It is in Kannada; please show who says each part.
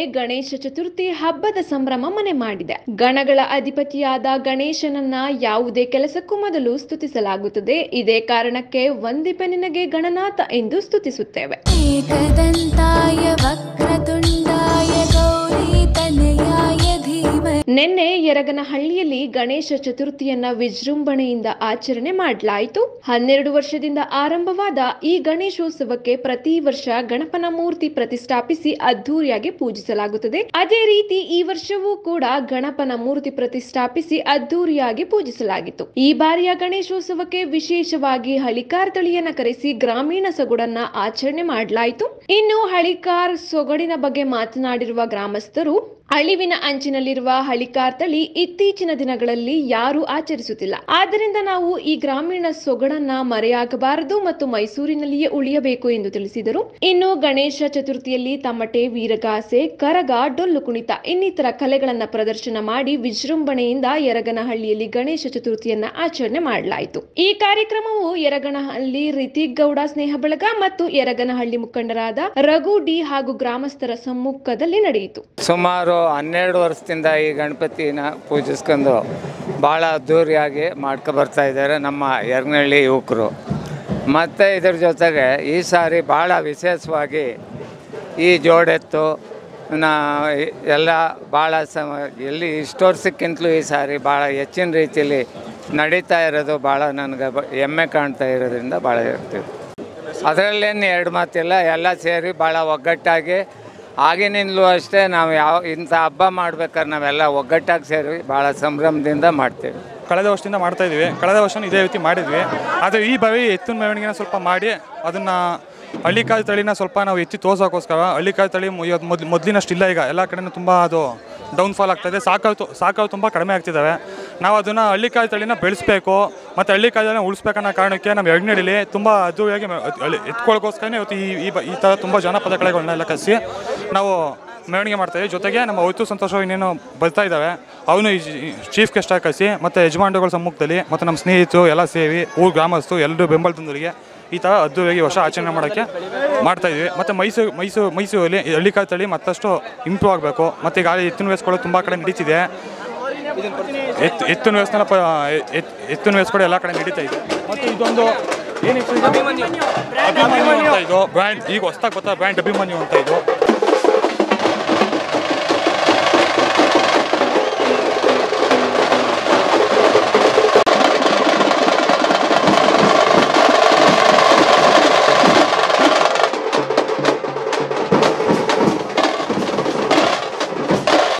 Speaker 1: ಗಣೇಶ ಚತುರ್ಥಿ ಹಬ್ಬದ ಸಂಭ್ರಮ ಮನೆ ಮಾಡಿದೆ ಗಣಗಳ ಅಧಿಪತಿಯಾದ ಗಣೇಶನನ್ನ ಯಾವುದೇ ಕೆಲಸಕ್ಕೂ ಮೊದಲು ಸ್ತುತಿಸಲಾಗುತ್ತದೆ ಇದೇ ಕಾರಣಕ್ಕೆ ವಂದಿಪೆ ನಿನಗೆ ಗಣನಾಥ ಎಂದು ಸ್ತುತಿಸುತ್ತೇವೆ
Speaker 2: एकदन्ताय वक्रतुण्डाय गौरीतनयाय धीमहि
Speaker 1: ನಿನ್ನೆ ಯರಗನಹಳ್ಳಿಯಲ್ಲಿ ಗಣೇಶ ಚತುರ್ಥಿಯನ್ನ ವಿಜೃಂಭಣೆಯಿಂದ ಆಚರಣೆ ಮಾಡಲಾಯಿತು ಹನ್ನೆರಡು ವರ್ಷದಿಂದ ಆರಂಭವಾದ ಈ ಗಣೇಶೋತ್ಸವಕ್ಕೆ ಪ್ರತಿ ವರ್ಷ ಗಣಪನ ಮೂರ್ತಿ ಪ್ರತಿಷ್ಠಾಪಿಸಿ ಅದ್ದೂರಿಯಾಗಿ ಪೂಜಿಸಲಾಗುತ್ತದೆ ಅದೇ ರೀತಿ ಈ ವರ್ಷವೂ ಕೂಡ ಗಣಪನ ಮೂರ್ತಿ ಪ್ರತಿಷ್ಠಾಪಿಸಿ ಅದ್ದೂರಿಯಾಗಿ ಪೂಜಿಸಲಾಗಿತ್ತು ಈ ಬಾರಿಯ ಗಣೇಶೋತ್ಸವಕ್ಕೆ ವಿಶೇಷವಾಗಿ ಹಳಿಕಾರ್ ತಳಿಯನ್ನ ಕರೆಸಿ ಗ್ರಾಮೀಣ ಸೊಗಡನ್ನ ಆಚರಣೆ ಮಾಡಲಾಯಿತು ಇನ್ನು ಹಳಿಕಾರ್ ಸೊಗಡಿನ ಬಗ್ಗೆ ಮಾತನಾಡಿರುವ ಗ್ರಾಮಸ್ಥರು ಅಳಿವಿನ ಅಂಚಿನಲ್ಲಿರುವ ಹಳಿಕಾರ್ ತಳಿ ಇತ್ತೀಚಿನ ದಿನಗಳಲ್ಲಿ ಯಾರೂ ಆಚರಿಸುತ್ತಿಲ್ಲ ಆದ್ದರಿಂದ ನಾವು ಈ ಗ್ರಾಮೀಣ ಸೊಗಡನ್ನ ಮರೆಯಾಗಬಾರದು ಮತ್ತು ಮೈಸೂರಿನಲ್ಲಿಯೇ ಉಳಿಯಬೇಕು ಎಂದು ತಿಳಿಸಿದರು ಇನ್ನು ಗಣೇಶ ಚತುರ್ಥಿಯಲ್ಲಿ ತಮಟೆ ವೀರಗಾಸೆ ಕರಗ ಡೊಳ್ಳು ಕುಣಿತ ಇನ್ನಿತರ ಕಲೆಗಳನ್ನ ಪ್ರದರ್ಶನ ಮಾಡಿ ವಿಜೃಂಭಣೆಯಿಂದ ಯರಗನಹಳ್ಳಿಯಲ್ಲಿ ಗಣೇಶ ಚತುರ್ಥಿಯನ್ನ ಆಚರಣೆ ಮಾಡಲಾಯಿತು ಈ ಕಾರ್ಯಕ್ರಮವು ಯರಗನಹಳ್ಳಿ ರಿತಿಕ್ ಗೌಡ ಸ್ನೇಹ ಬಳಗ ಮತ್ತು ಯರಗನಹಳ್ಳಿ ಮುಖಂಡರಾದ ರಘು ಡಿ ಹಾಗೂ ಗ್ರಾಮಸ್ಥರ ಸಮ್ಮುಖದಲ್ಲಿ ನಡೆಯಿತು
Speaker 3: ಸುಮಾರು ಹನ್ನೆರಡು ವರ್ಷದಿಂದ ಈ ಗಣಪತಿನ ಪೂಜಿಸ್ಕೊಂಡು ಭಾಳ ಅದ್ಧೂರಿಯಾಗಿ ಮಾಡ್ಕೊ ಬರ್ತಾ ಇದ್ದಾರೆ ನಮ್ಮ ಯರ್ನಹಳ್ಳಿ ಯುವಕರು ಮತ್ತು ಇದ್ರ ಜೊತೆಗೆ ಈ ಸಾರಿ ಭಾಳ ವಿಶೇಷವಾಗಿ ಈ ಜೋಡೆತ್ತು ನಾ ಎಲ್ಲ ಭಾಳ ಸಮ ಎಲ್ಲಿ ಇಷ್ಟು ವರ್ಷಕ್ಕಿಂತಲೂ ಈ ಸಾರಿ ಭಾಳ ಹೆಚ್ಚಿನ ರೀತಿಯಲ್ಲಿ ನಡೀತಾ ಇರೋದು ಭಾಳ ನನಗೆ ಬ- ಹೆಮ್ಮೆ ಕಾಣ್ತಾ ಇರೋದ್ರಿಂದ ಭಾಳ ಇರ್ತೀವಿ ಅದರಲ್ಲೇನು ಎರಡು ಮಾತಿಲ್ಲ ಎಲ್ಲ ಸೇರಿ ಭಾಳ ಒಗ್ಗಟ್ಟಾಗಿ ಆಗಿನಿಂದಲೂ ಅಷ್ಟೇ ನಾವು ಯಾವ ಇಂಥ ಹಬ್ಬ ಮಾಡ್ಬೇಕಾದ್ರೆ ನಾವೆಲ್ಲ ಒಗ್ಗಟ್ಟಾಗಿ ಸೇರಿ ಭಾಳ ಸಂಭ್ರಮದಿಂದ ಮಾಡ್ತೀವಿ
Speaker 4: ಕಳೆದ ವರ್ಷದಿಂದ ಮಾಡ್ತಾ ಇದೀವಿ ಕಳೆದ ವರ್ಷ ಇದೇ ರೀತಿ ಮಾಡಿದ್ವಿ ಆದರೆ ಈ ಬಾರಿ ಎತ್ತಿನ ಮೆರವಣಿಗೆನ ಸ್ವಲ್ಪ ಮಾಡಿ ಅದನ್ನು ಹಳ್ಳಿಕಾಯಿ ತಳಿನ ಸ್ವಲ್ಪ ನಾವು ಎತ್ತಿ ತೋರ್ಸೋಕ್ಕೋಸ್ಕರ ಹಳ್ಳಿಕಾಯಿ ತಳಿ ಮು- ಇವತ್ತು ಮೊದ್ಲು ಮೊದಲಿನಷ್ಟು ಇಲ್ಲ ಈಗ ಎಲ್ಲ ಕಡೆನೂ ತುಂಬ ಅದು ಡೌನ್ಫಾಲ್ ಆಗ್ತಾಯಿದೆ ಸಾಕಾವು ಸಾಕಾವು ತುಂಬ ಕಡಿಮೆ ಆಗ್ತಿದ್ದಾವೆ ನಾವು ಅದನ್ನು ಹಳ್ಳಿಕಾಯಿ ತಳಿನ ಬೆಳೆಸಬೇಕು ಮತ್ತು ಹಳ್ಳಿಕಾಯಿ ತಳಿನ ಉಳಿಸ್ಬೇಕನ್ನೋ ಕಾರಣಕ್ಕೆ ನಮ್ಮ ಯಜ್ಞಡಿಲಿ ತುಂಬ ಅದ್ದೂರಿಯಾಗಿ ಮ- ಹಳ್ಳಿ- ಎತ್ಕೊಳ್ಳೋಕ್ಕೋಸ್ಕರನೇ ಇವತ್ತು ಈ ಈ ಬ- ಈ ಥರ ತುಂಬ ಜನಪದ ಕಳೆಗಳನ್ನೆಲ್ಲ ಕಲಿಸಿ ನಾವು ಮೆರವಣಿಗೆ ಮಾಡ್ತಾಯಿದ್ವಿ ಜೊತೆಗೆ ನಮ್ಮ ಹೊತ್ತು ಸಂತೋಷ ಇನ್ನೇನು ಬರ್ತಾ ಇದ್ದಾವೆ ಅವನು ಈ ಚೀಫ್ ಗೆಸ್ಟ್ ಆಗಿ ಕಳಿಸಿ ಮತ್ತು ಯಜಮಾನರುಗಳ ಸಮ್ಮುಖದಲ್ಲಿ ಮತ್ತು ನಮ್ಮ ಸ್ನೇಹಿತರು ಎಲ್ಲ ಸೇರಿ ಊರು ಗ್ರಾಮಸ್ಥರು ಎಲ್ಲರೂ ಬೆಂಬಲ ತಂದವರಿಗೆ ಈ ಥರ ಅದ್ದೂರಿಯಾಗಿ ವರ್ಷ ಆಚರಣೆ ಮಾಡೋಕ್ಕೆ ಮಾಡ್ತಾಯಿದ್ವಿ ಮತ್ತು ಮೈಸೂರು ಮೈಸೂರು ಮೈಸೂರಲ್ಲಿ ಈ ಹಳ್ಳಿಕಾಯಿ ತಳಿ ಮತ್ತಷ್ಟು ಇಂಪ್ರೂವ್ ಆಗಬೇಕು ಮತ್ತು ಈಗ ಎತ್ತಿನ ವೇಸ್ಗಳು ತುಂಬ ಕಡೆ ನಡೀತಿದೆ ಎತ್ತು ಎತ್ತಿನ ವೇಸ್ನೆಲ್ಲ ಪ ಎತ್- ಎತ್ತಿನ ವೇಸ್ಗಳು ಎಲ್ಲ ಕಡೆ ನಡೀತಾ ಇದೆ ಮತ್ತು ಇದೊಂದು ಏನಿತ್ತು ಇದು? ಅಭಿಮನ್ಯು ಅಂತ ಇದು ಬ್ರ್ಯಾಂಡ್ ಈಗ ಹೊಸ್ದಾಗಿ ಗೊತ್ತಾ ಬ್ರ್ಯಾಂಡ್ ಅಭಿಮನ್ಯು ಅಂತ ಇದು